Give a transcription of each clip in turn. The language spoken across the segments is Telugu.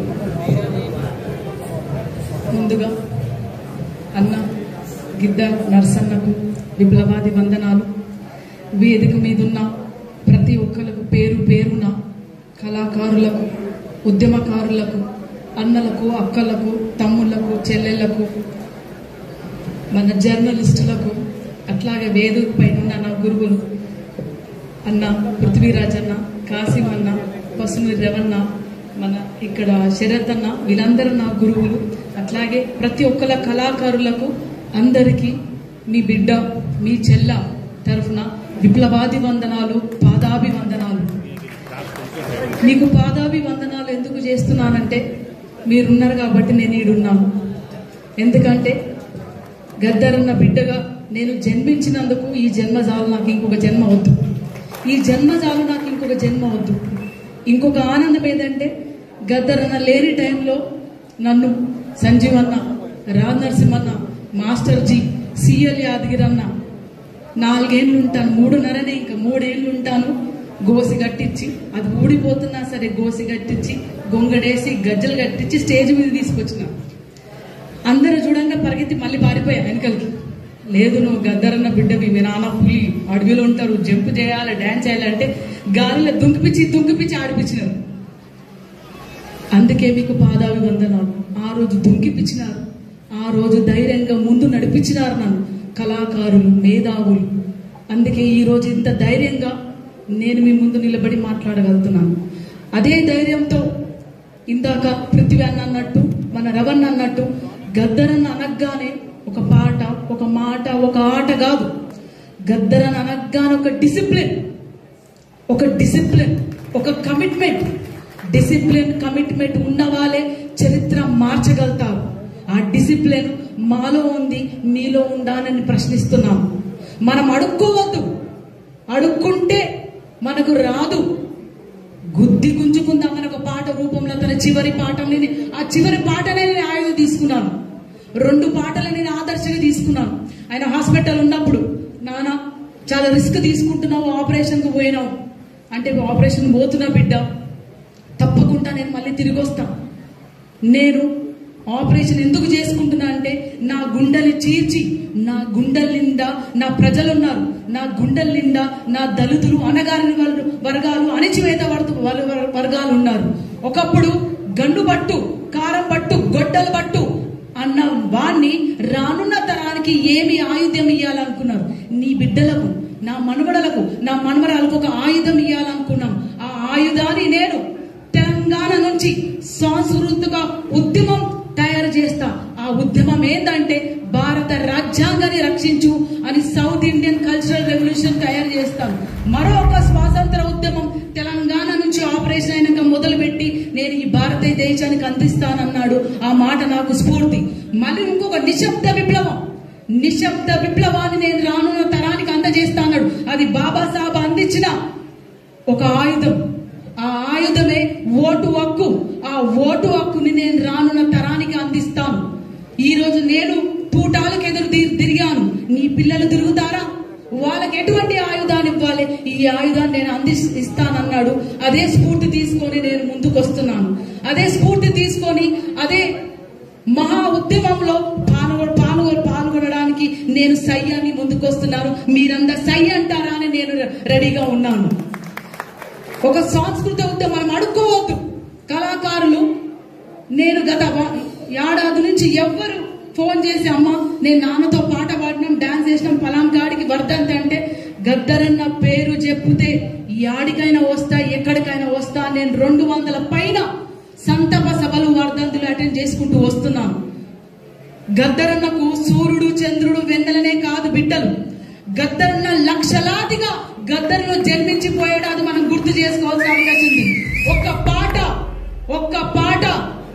ముందుగా అన్న గిడ్డ నర్సన్నకు విప్లవాది వందనాలు వేదిక మీదున్న ప్రతి ఒక్కరికి పేరు పేరున కళాకారులకు ఉద్యమకారులకు అన్నలకు అక్కలకు తమ్ముళ్లకు చెల్లెళ్లకు మన జర్నలిస్టులకు అట్లాగే వేదిక పైన ఉన్న నా గురువులు అన్న పృథ్వీరాజ్ అన్న కాసిం అన్న పసునూరి రవన్న మన ఇక్కడ శరత్ అన్న వీళ్ళందరూ నా గురువులు అట్లాగే ప్రతి ఒక్కల కళాకారులకు అందరికీ మీ బిడ్డ మీ చెల్ల తరఫున విప్లవాది వందనాలు పాదాభి వందనాలు మీకు పాదాభి వందనాలు ఎందుకు చేస్తున్నానంటే మీరున్నారు కాబట్టి నేను ఈడున్నాను ఎందుకంటే గద్దరన్న బిడ్డగా నేను జన్మించినందుకు ఈ జన్మ చాలు నాకు ఇంకొక జన్మ వద్దు ఈ జన్మ చాలు నాకు ఇంకొక జన్మ వద్దు ఇంకొక ఆనందం ఏంటంటే గద్దరన్న లేని టైంలో నన్ను సంజీవ్ అన్న రాజ్ నరసింహన్న మాస్టర్ జీ సిఎల్ యాదగిరి అన్న నాలుగేళ్ళు ఉంటాను మూడున్నరనే ఇంకా మూడేళ్ళు ఉంటాను గోసి కట్టించి అది ఊడిపోతున్నా సరే గోసి కట్టించి గొంగడేసి గజ్జలు కట్టించి స్టేజ్ మీద తీసుకొచ్చిన అందరూ చూడంగా పరిగెత్తి మళ్ళీ పారిపోయా వెనకలకి లేదు నువ్వు గద్దరన్న బిడ్డవి మీ నాన్న పులి అడవిలో ఉంటారు జంప్ చేయాలి డాన్స్ చేయాలి అంటే గాలిలో దుంకిపిచ్చి దుంకిపిచ్చి ఆడిపించినారు అందుకే మీకు పాదావి వందనాలు ఆ రోజు దుంకిపిచ్చినారు ఆ రోజు ధైర్యంగా ముందు నడిపించినారు నన్ను కళాకారులు మేధావులు అందుకే ఈ రోజు ఇంత ధైర్యంగా నేను మీ ముందు నిలబడి మాట్లాడగలుగుతున్నాను అదే ధైర్యంతో ఇందాక పృథ్వీ అన్న అన్నట్టు మన రవణ అన్నట్టు గద్దరన్న అనగ్గానే ఒక పాట ఒక మాట ఒక ఆట కాదు గద్దరన్న అనగ్గానే ఒక డిసిప్లిన్ ఒక డిసిప్లిన్ ఒక కమిట్మెంట్ డిసిప్లిన్ కమిట్మెంట్ ఉన్న వాళ్ళే చరిత్ర మార్చగలుగుతారు ఆ డిసిప్లిన్ మాలో ఉంది మీలో ఉందా అని ప్రశ్నిస్తున్నాం మనం అడుక్కోవద్దు అడుక్కుంటే మనకు రాదు గుద్ది గుంజుకుందామని ఒక పాట రూపంలో తన చివరి పాటని ఆ చివరి పాటనే నేను ఆయుధం తీసుకున్నాను రెండు పాటలు నేను ఆదర్శంగా తీసుకున్నాను ఆయన హాస్పిటల్ ఉన్నప్పుడు నాన్న చాలా రిస్క్ తీసుకుంటున్నావు ఆపరేషన్కి పోయినావు అంటే ఆపరేషన్ పోతున్నా బిడ్డ తప్పకుండా నేను మళ్ళీ తిరిగి వస్తా నేను ఆపరేషన్ ఎందుకు చేసుకుంటున్నా అంటే నా గుండెలు చీల్చి నా గుండెల నిండా నా ప్రజలు ఉన్నారు నా గుండెల నిండా నా దళితులు అనగారిన వాళ్ళు వర్గాలు అణిచివేత వర్త- వాళ్ళ- వర్- వర్గాలు ఉన్నారు ఒకప్పుడు గండు పట్టు కారం పట్టు గొడ్డలు పట్టు అన్న వాణ్ణి రానున్న తరానికి ఏమి ఆయుధం ఇవ్వాలనుకున్నారు నీ బిడ్డలకు నా మనుగడలకు నా మనమరాలకు ఒక ఆయుధం ఇవ్వాలనుకున్నాం ఆ ఆయుధాన్ని నేను తెలంగాణ నుంచి సాంస్కృతిక ఉద్యమం తయారు చేస్తా ఆ ఉద్యమం ఏంటంటే భారత రాజ్యాంగాన్ని రక్షించు అని సౌత్ ఇండియన్ కల్చరల్ రెవల్యూషన్ తయారు చేస్తాను మరొక స్వాతంత్ర ఉద్యమం తెలంగాణ నుంచి ఆపరేషన్ అయినాక మొదలుపెట్టి నేను ఈ భారతీయ దేశానికి అందిస్తానన్నాడు ఆ మాట నాకు స్ఫూర్తి మళ్ళీ ఇంకొక నిశ్శబ్ద విప్లవం నిశ్శబ్ద విప్లవాన్ని నేను రానున్న తరానికి అందజేస్తాన్నాడు అది బాబాసాహెబ్ అందించిన ఒక ఆయుధం ఆ ఆయుధమే ఓటు హక్కు ఆ ఓటు హక్కుని నేను రానున్న తరానికి అందిస్తాను ఈ రోజు నేను తూటాలకు ఎదురు తి- తిరిగాను నీ పిల్లలు తిరుగుతారా వాళ్ళకి ఎటువంటి ఆయుధాన్ని ఇవ్వాలి ఈ ఆయుధాన్ని నేను అంది ఇస్తానన్నాడు అదే స్ఫూర్తి తీసుకొని నేను ముందుకు వస్తున్నాను అదే స్ఫూర్తి తీసుకొని అదే మహా ఉద్యమంలో పాల్గొ పాల్గొ పాల్గొనడానికి నేను సై అని ముందుకు వస్తున్నాను మీరందరు సై అంటారా అని నేను రెడీగా ఉన్నాను ఒక సాంస్కృతిక ఉద్యమం మనం అడుక్కోవద్దు కళాకారులు నేను గత వ- ఏడాది నుంచి ఎవ్వరు ఫోన్ చేసి అమ్మ నేను నాన్నతో పాట పాడినాం డాన్స్ చేసినాం పలాం కాడికి వర్ధంతి అంటే గద్దరన్న పేరు చెప్తే యాడికైనా వస్తా ఎక్కడికైనా వస్తా నేను రెండు వందల పైన సంతప సభలు వర్ధంతులు అటెండ్ చేసుకుంటూ వస్తున్నాను గద్దరన్నకు సూర్యుడు చంద్రుడు వెన్నెలనే కాదు బిడ్డలు గద్దరన్న లక్షలాదిగా గద్దరులో జన్మించిపోయాడు అది మనం గుర్తు చేసుకోవాల్సిన అవకాశం ఉంది ఒక్క పాట ఒక్క పాట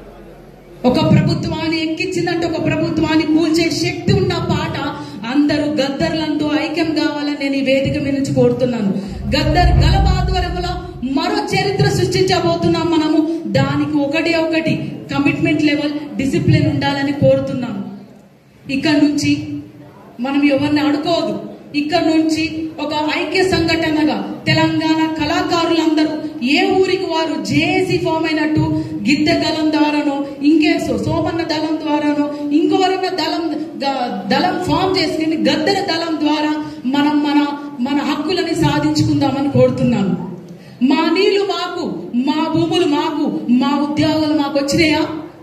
ఒక ప్రభుత్వాన్ని ఎక్కించిందంటే ఒక ప్రభుత్వాన్ని కూల్చే శక్తి ఉన్న పాట అందరూ గద్దర్లంతో ఐక్యం కావాలని నేను ఈ వేదిక మీద నుంచి కోరుతున్నాను గద్దర్ గలబాధ్వర్యంలో మరో చరిత్ర సృష్టించబోతున్నాం మనము దానికి ఒకటి ఒకటి కమిట్మెంట్ లెవెల్ డిసిప్లిన్ ఉండాలని కోరుతున్నాను ఇక్కడ నుంచి మనం ఎవరిని అడుకోదు ఇక్కడ నుంచి ఒక ఐక్య సంఘటనగా తెలంగాణ కళాకారులందరూ ఏ ఊరికి వారు జేఏసీ ఫామ్ అయినట్టు గిద్దె దళం ద్వారానో ఇంకే సో- సోమన్న దళం ద్వారానో ఇంకెవరన్నా దళం గ- దళం ఫామ్ చేసుకుని గద్దెల దళం ద్వారా మనం మన మన హక్కులని సాధించుకుందామని కోరుతున్నాను మా నీళ్లు మాకు మా భూములు మాకు మా ఉద్యోగాలు మాకు వచ్చినాయా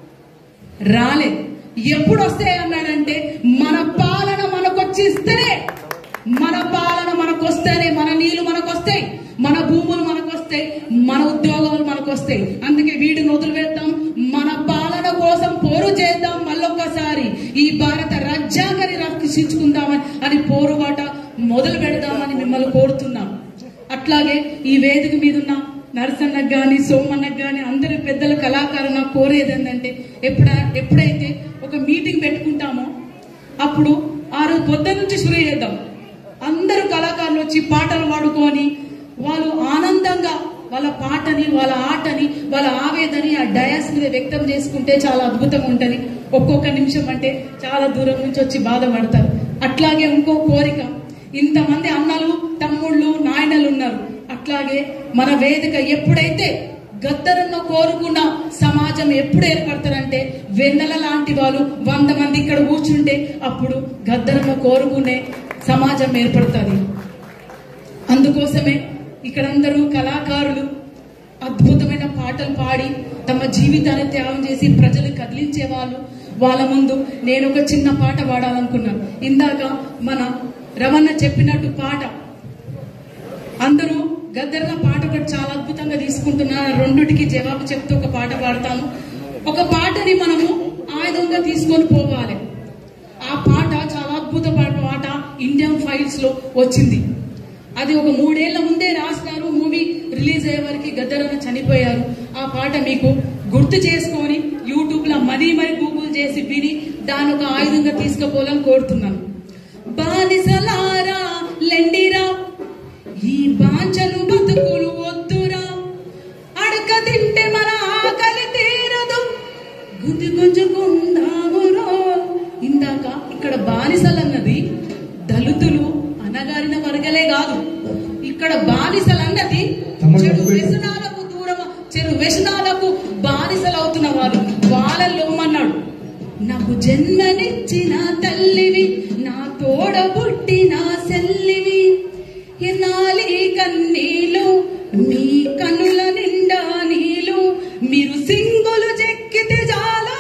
రాలే ఎప్పుడు వస్తాయి అన్నాడంటే మన పాలన మనకొచ్చి ఇస్తేనే మన పాలన మనకు వస్తేనే మన నీళ్లు మనకు వస్తాయి మన భూములు మనకు వస్తాయి మన ఉద్యోగాలు మనకు వస్తాయి అందుకే వీటిని వదిలిపెడతాం మన పాలన కోసం పోరు చేద్దాం మళ్ళొక్కసారి ఈ భారత రాజ్యాంగాన్ని రక్షించుకుందామని అని పోరుబాట మొదలు పెడదామని మిమ్మల్ని కోరుతున్నాం అట్లాగే ఈ వేదిక మీద ఉన్న నరసన్నకు గాని సోమన్నకు గాని అందరి పెద్దల కళాకారులు నాకు కోరేది ఏంటంటే ఎప్పుడ ఎప్పుడైతే ఒక మీటింగ్ పెట్టుకుంటామో అప్పుడు ఆ రోజు పొద్దు నుంచి శురు చేద్దాం అందరూ కళాకారులు వచ్చి పాటలు పాడుకొని వాళ్ళు ఆనందంగా వాళ్ళ పాటని వాళ్ళ ఆటని వాళ్ళ ఆవేదని ఆ డయాస్ మీద వ్యక్తం చేసుకుంటే చాలా అద్భుతంగా ఉంటది ఒక్కొక్క నిమిషం అంటే చాలా దూరం నుంచి వచ్చి బాధపడతారు అట్లాగే ఇంకో కోరిక ఇంతమంది అన్నలు తమ్ముళ్ళు నాయనలు ఉన్నారు అట్లాగే మన వేదిక ఎప్పుడైతే గద్దరన్న కోరుకున్న సమాజం ఎప్పుడు ఏర్పడతారంటే వెన్నెల లాంటి వాళ్ళు వంద మంది ఇక్కడ కూర్చుంటే అప్పుడు గద్దరన్న కోరుకునే సమాజం ఏర్పడుతుంది అందుకోసమే ఇక్కడందరూ కళాకారులు అద్భుతమైన పాటలు పాడి తమ జీవితాన్ని త్యాగం చేసి ప్రజలు కదిలించే వాళ్ళు వాళ్ళ ముందు నేను ఒక చిన్న పాట పాడాలనుకున్నాను ఇందాక మన రమణ చెప్పినట్టు పాట అందరూ గద్దర్ల పాట ఒకటి చాలా అద్భుతంగా తీసుకుంటున్నారు రెండుటికి జవాబు చెప్తూ ఒక పాట పాడతాను ఒక పాటని మనము ఆయుధంగా తీసుకొని పోవాలి ఆ పాట చాలా అద్భుతమైన పాట ఇండియన్ ఫైల్స్ లో వచ్చింది అది ఒక మూడేళ్ల ముందే రాసినారు మూవీ రిలీజ్ అయ్యే వరకు గద్దరన్న చనిపోయారు ఆ పాట మీకు గుర్తు చేసుకొని యూట్యూబ్ లో మరీ మరి గూగుల్ చేసి విని దాని ఒక ఆయుధంగా తీసుకుపోవాలని కోరుతున్నాను బానిసలారా లెండిరా ఈ బాంచలు బతుకులు వద్దురా అడక తింటే మన ఆకలి తీరదు గుంజు గుంజుకుందామురో ఇందాక ఇక్కడ బానిసలన్నది దళితులు అనగారిన వర్గలే కాదు ఇక్కడ బానిసలన్నది చెడు వ్యసనాలకు దూరం చెడు వ్యసనాలకు బానిసలు అవుతున్న వారు వాళ్ళల్లో అన్నాడు నాకు జన్మనిచ్చిన తల్లివి నా తోడ పుట్టిన సెల్లివి ఎన్నాలి కన్నీలు మీ కనుల నిండా నీలు మీరు సింగులు చెక్కితే చాలా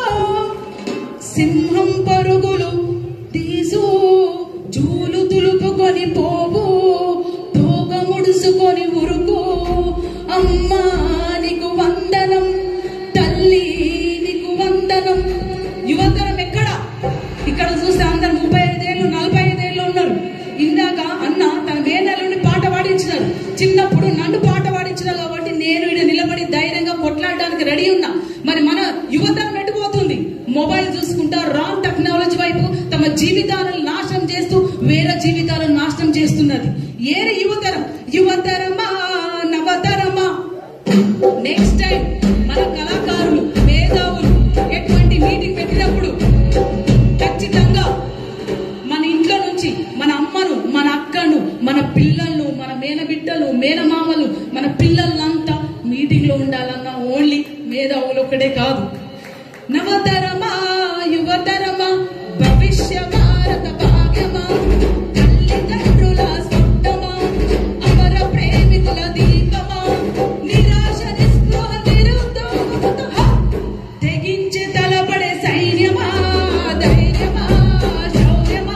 సింహం పరుగులు తీసు జూలు తులుపుకొని పోవు తోక ముడుసుకొని ఉరుకు అమ్మా నీకు వందనం తల్లి నీకు వందనం యువతరం ఎక్కడ ఇక్కడ చూస్తే అందరు ముప్పై ఐదేళ్ళు నలభై ఐదేళ్ళు ఉన్నారు ఇందాక అన్న తన వేదలుండి పాట పాడించినారు చిన్నప్పుడు నన్ను పాట పాడించినారు కాబట్టి నేను ఇక్కడ నిలబడి ధైర్యంగా కొట్లాడడానికి రెడీ ఉన్నా మరి మన యువతరం ఎట్టుపోతుంది మొబైల్ చూసుకుంటా రాంగ్ టెక్నాలజీ వైపు తమ జీవితాలను నాశనం చేస్తూ వేరే జీవితాలను నాశనం చేస్తున్నది ఏరి యువతరం యువతరమా నవతరమా నెక్స్ట్ టైం మన కళాకారులు మేధావులు ఎటువంటి మీటింగ్ పెట్టినప్పుడు ఖచ్చితంగా మన ఇంట్లో నుంచి మన అమ్మను మన అక్కను మన పిల్లలను మన మేనబిడ్డలు మేనమామలు మన పిల్లలంతా మీటింగ్ లో ఉండాలన్న ఓన్లీ మేధావులు ఒక్కడే కాదు నవతరమా యువతరమా భవిష్య భారత భాగ్యమా తల్లిదండ్రుల స్వప్నమా అమర ప్రేమికుల దీపమా నిరాశ నిస్పృహ నిరుద్యోగముతో హ! తెగించి తలపడే సైన్యమా ధైర్యమా శౌర్యమా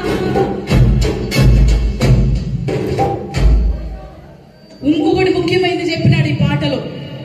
ఇంకొకటి ముఖ్యమైనది చెప్పినాడు ఈ పాటలో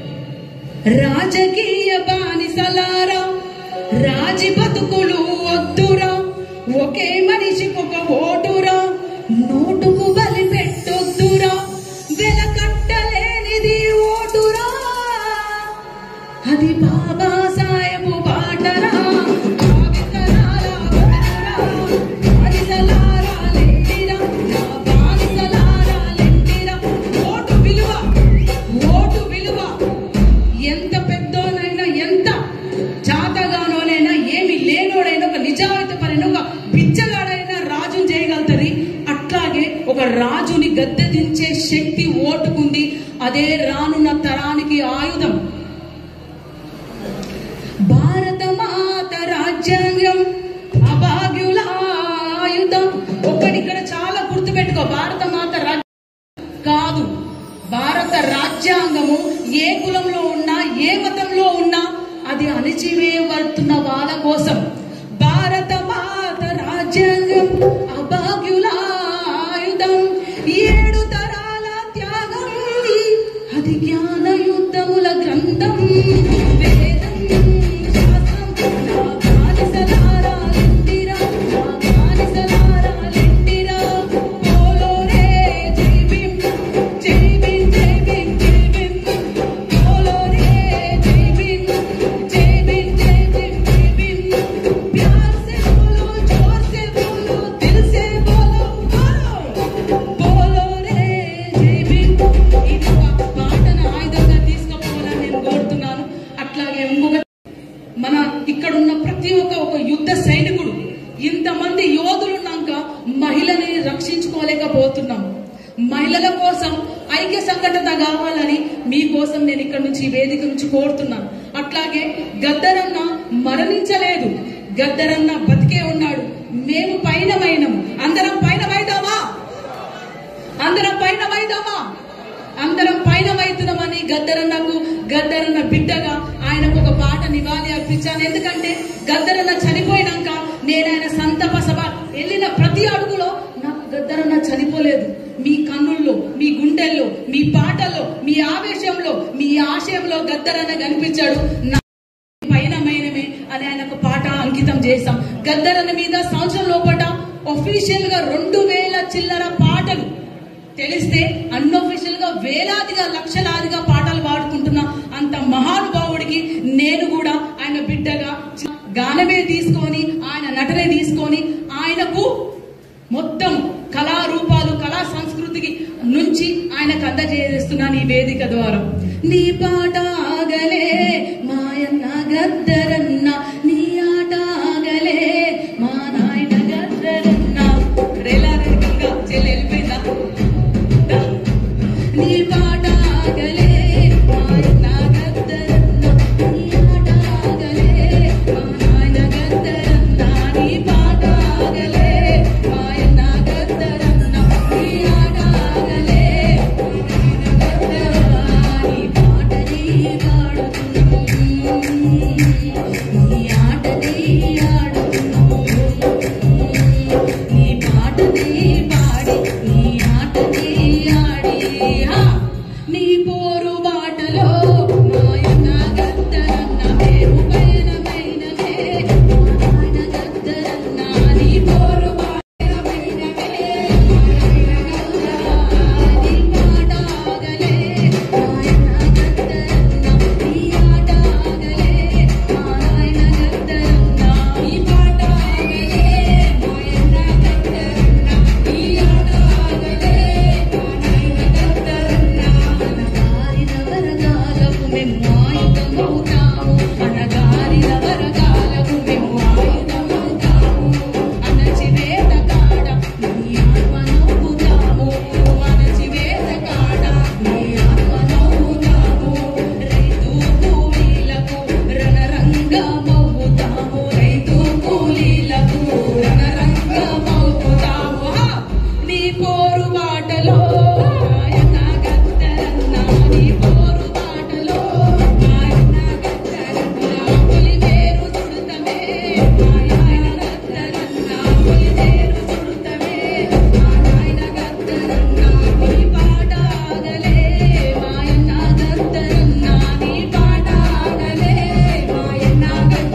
రాజకీయ బానిసలారా రాజి బతుకులు వద్దురా ఒకే మనిషికి ఒక ఓటురా నోటుకు బలి పెట్టొద్దురా వెలకట్టలేనిది ఓటురా అది బాబా సాహెబు బాటరా భావితరాల బతుకురా. బానిసలారా లెండిరా, నా బానిసలారా లెండిరా. ఓటు విలువ ఓటు విలువ ఎంత పెద్దోనైనా ఎంత చాతగానోనైనా ఏమి లేనోడైనా ఒక నిజాయితీ పరైన ఒక బిచ్చగాడైనా రాజుని చేయగలుగుతుంది అట్లాగే ఒక రాజుని గద్దె దించే శక్తి ఓటుకుంది అదే రానున్న తరానికి ఆయుధం రాజ్యాంగం అభాగ్యుల ఆయుధం ఒక్కడి ఇక్కడ చాలా గుర్తుపెట్టుకో భారత మాత రాజ్యం కాదు భారత రాజ్యాంగము ఏ కులంలో ఉన్నా ఏ మతంలో ఉన్నా అది అణిచివేయబడుతున్న వాళ్ళ కోసం భారత మాత రాజ్యాంగం అభాగ్యుల ఆయుధం ఏడు తరాల త్యాగం అది జ్ఞాన యుద్ధముల గ్రంథం వేదం శాస్త్రం నా బానిసలారా లెండిరా, నా బానిసలారా లెండిరా. పోలోరే జై భీమ్, జై భీమ్, జై భీమ్, జై భీమ్. పోలోరే జై భీమ్, జై భీమ్, జై భీమ్, జై భీమ్. ప్యార్ से बोलो, जोर से बोलो, दिल से बोलो, बोलो. बोलो रे జై భీమ్. ఇది ఒక పాటను ఆయుధంగా తీసుకుపోవాలని నేను కోరుతున్నాను అట్లాగే ఇంకొక మన ఇక్కడ ఉన్న ప్రతి ఒక్క ఒక యుద్ధ సైనికుడు ఇంతమంది యోధులున్నాక మహిళని రక్షించుకోలేకపోతున్నాం మహిళల కోసం ఐక్య సంఘటన కావాలని మీకోసం నేను ఇక్కడ నుంచి ఈ వేదిక నుంచి కోరుతున్నాను అట్లాగే గద్దరన్న మరణించలేదు గద్దరన్న బతికే ఉన్నాడు మేము పైన మైనము అందరం పైన మైదామా అందరం పైన మైదామా అందరం పైన మైతున్నామని గద్దరన్నకు గద్దరన్న బిడ్డగా ఆయనకు ఒక పాట నివాళి అర్పించాను ఎందుకంటే గద్దరన్న చనిపోయినాక నేను ఆయన సంతప సభ వెళ్ళిన ప్రతి అడుగులో నాకు గద్దరన్న చనిపోలేదు మీ కన్నుల్లో మీ గుండెల్లో మీ పాటల్లో మీ ఆవేశంలో మీ ఆశయంలో గద్దరన్న కనిపించాడు నా పైన మైనమే అని ఆయన ఒక పాట అంకితం చేశాం గద్దరన్న మీద సంవత్సరం లోపట ఒఫీషియల్ గా రెండు వేల చిల్లర పాటలు తెలిస్తే అన్అఫీషియల్ గా వేలాదిగా లక్షలాదిగా పాటలు పాడుకుంటున్న అంత మహానుభావుడికి నేను కూడా ఆయన బిడ్డగా గానమే తీసుకొని ఆయన నటనే తీసుకొని ఆయనకు మొత్తం కళారూపాలు కళా సంస్కృతికి నుంచి ఆయనకు అందజేస్తున్నాను ఈ వేదిక ద్వారా నీ పాట ఆగలే మాయన్న గద్దరన్న నీ ఆట ఆగలే మా నాయన గద్దరన్న రేలా రేగంగా చెల్లి వెళ్ళిపోయిందా నీ పాట ఆగలే మాయన్న గద్దరన్న నీ ఆట ఆగలే మా నాయన గద్దరన్న నీ పాట ఆగలే మాయన్న గద్దరన్న నీ ఆట ఆగలే నీ పాటని పాడుతున్నాము నీ ఆటని ఆడుతున్నాము నీ పాటని పాడి నీ ఆటని ఆడి హా! నీ పోరు బాటలో మాయన్న గద్దరన్న మేము పయనమైనవే మాయన గద్దరన్న నీ పోరు బాటమైనవే నీ పాట ఆగలే మాయన్న గద్దరన్న నీ ఆట ఆగలే మాయన గద్దరన్న నీ పాట ఆగలే మాయన్న గద్దరన్న నీ ఆట ఆగలే మాయన గద్దరన్న అనగారిన వరగాలకు మేము ఆయుధమవుతాము అనగారిన వరగాలకు మేము ఆయుధమవుతాము అణచివేత కాడ నీ ఆత్మ నవ్వుతాము అణచివేత కాడ నీ ఆత్మ నవ్వుతాము రైతు కూలీలకు రణరంగమవుతాము రైతు కూలీలకు రణరంగమవుతాము హా! నీ పోరు బాటలో ఆయన గద్దరన్న నీ పోరు బాటలో ఆయన గద్దరన్న పులి వేరు సుడతమే ఆయన గద్దరన్న పులి వేరు సుడతమే ఆయన గద్దరన్న నీ పాట ఆగలే మాయన్న గద్దరన్న నీ పాట ఆగలే మాయన్న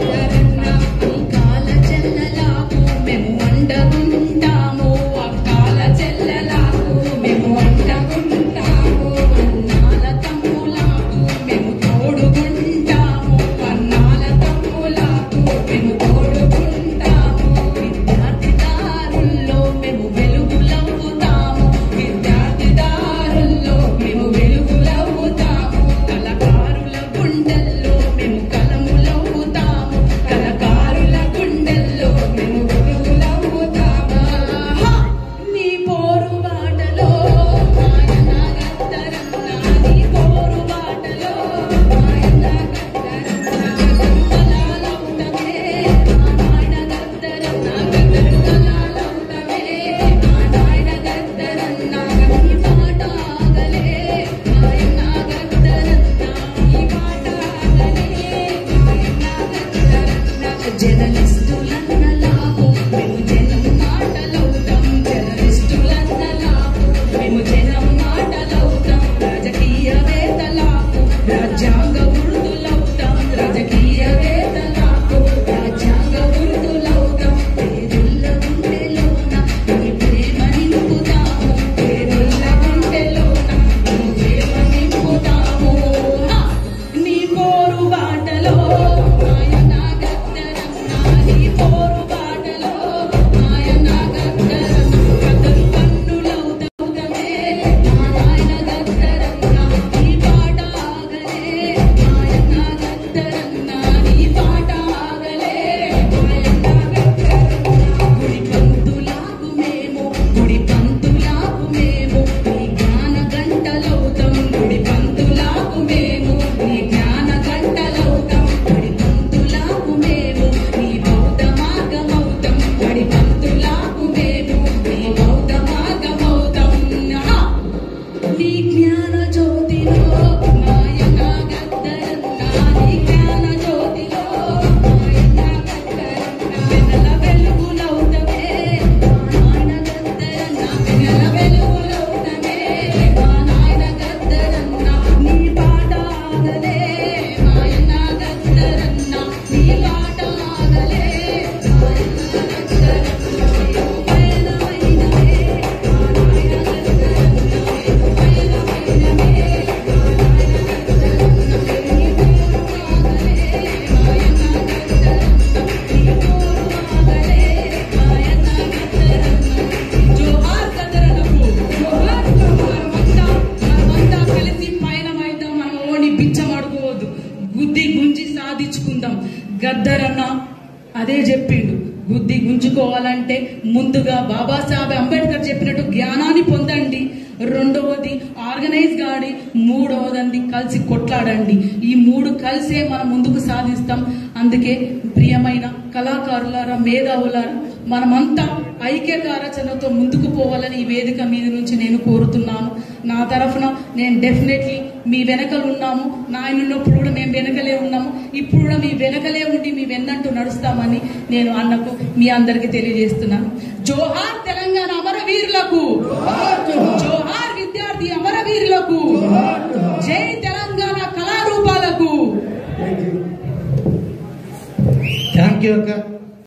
సాధించుకుందాం గద్దరన్న అదే చెప్పిండు బుద్ధి గుంజుకోవాలంటే ముందుగా బాబాసాహెబ్ అంబేద్కర్ చెప్పినట్టు జ్ఞానాన్ని పొందండి రెండవది ఆర్గనైజ్ కాడి మూడవదండి కలిసి కొట్లాడండి ఈ మూడు కలిసే మనం ముందుకు సాధిస్తాం అందుకే ప్రియమైన కళాకారులారా మేధావులారా మనమంతా ఐక్యకారచనతో ముందుకు పోవాలని ఈ వేదిక మీద నుంచి నేను కోరుతున్నాను నా తరఫున నేను డెఫినెట్లీ మీ వెనకలు ఉన్నాము నాయన ఉన్నప్పుడు కూడా మేము వెనకలే ఉన్నాము ఇప్పుడు కూడా మీ వెనకలే ఉండి మీ వెన్నంటూ నడుస్తామని నేను అన్నకు మీ అందరికి తెలియజేస్తున్నాను జోహార్ తెలంగాణ అమరవీరులకు జోహార్ విద్యార్థి అమరవీరులకు జై తెలంగాణ కళారూపాలకు థ్యాంక్ యూ అక్క